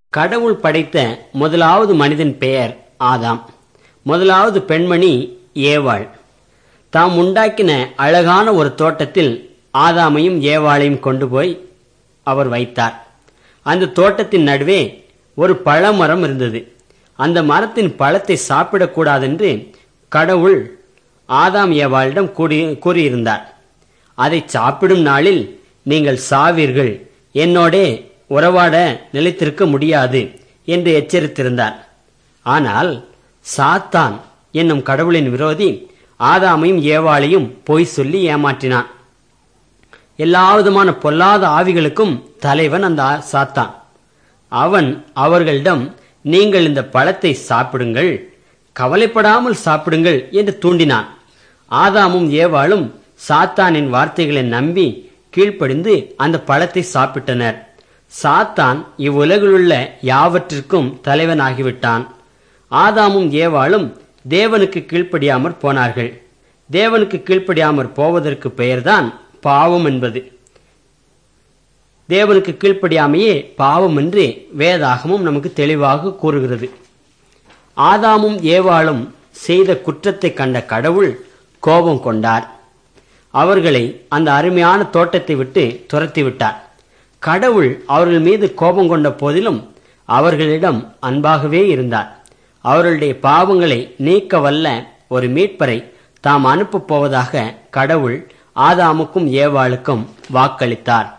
கடவுள் படைத்த முதலாவது மனிதன் பெயர் ஆதாம் முதலாவது பெண்மணி ஏவாள் தாம் உண்டாக்கின அழகான ஒரு தோட்டத்தில் ஆதாமையும் ஏவாளையும் கொண்டு போய் அவர் வைத்தார் அந்த தோட்டத்தின் நடுவே ஒரு பழமரம் இருந்தது அந்த மரத்தின் பழத்தை சாப்பிடக்கூடாதென்று கடவுள் ஆதாம் ஏவாளிடம் கூறி கூறியிருந்தார் அதை சாப்பிடும் நாளில் நீங்கள் சாவீர்கள் என்னோடே உறவாட நிலைத்திருக்க முடியாது என்று எச்சரித்திருந்தார் ஆனால் சாத்தான் என்னும் கடவுளின் விரோதி ஆதாமையும் ஏவாளையும் பொய் சொல்லி ஏமாற்றினான் எல்லா விதமான பொல்லாத ஆவிகளுக்கும் தலைவன் அந்த ஆ- சாத்தான் அவன் அவர்களிடம் நீங்கள் இந்த பழத்தை சாப்பிடுங்கள் கவலைப்படாமல் சாப்பிடுங்கள் என்று தூண்டினான் ஆதாமும் ஏவாளும் சாத்தானின் வார்த்தைகளை நம்பி கீழ்ப்படிந்து அந்த பழத்தை சாப்பிட்டனர் சாத்தான் இவ்வுலகிலுள்ள யாவற்றிற்கும் தலைவனாகிவிட்டான் ஆதாமும் ஏவாளும் தேவனுக்கு கீழ்ப்படியாமற் போனார்கள் தேவனுக்கு கீழ்ப்படியாமற் போவதற்கு பெயர்தான் பாவம் என்பது தேவனுக்கு கீழ்ப்படியாமையே பாவம் என்று வேதாகமும் நமக்கு தெளிவாக கூறுகிறது ஆதாமும் ஏவாளும் செய்த குற்றத்தை கண்ட கடவுள் கோபம் கொண்டார் அவர்களை அந்த அருமையான தோட்டத்தை விட்டு துரத்தி விட்டார் கடவுள் அவர்கள் மீது கோபம் கொண்ட போதிலும் அவர்களிடம் அன்பாகவே இருந்தார் அவர்களுடைய பாவங்களை நீக்க வல்ல ஒரு மீட்பரை தாம் அனுப்பப் போவதாக கடவுள் ஆதாமுக்கும் ஏவாளுக்கும் வாக்களித்தார்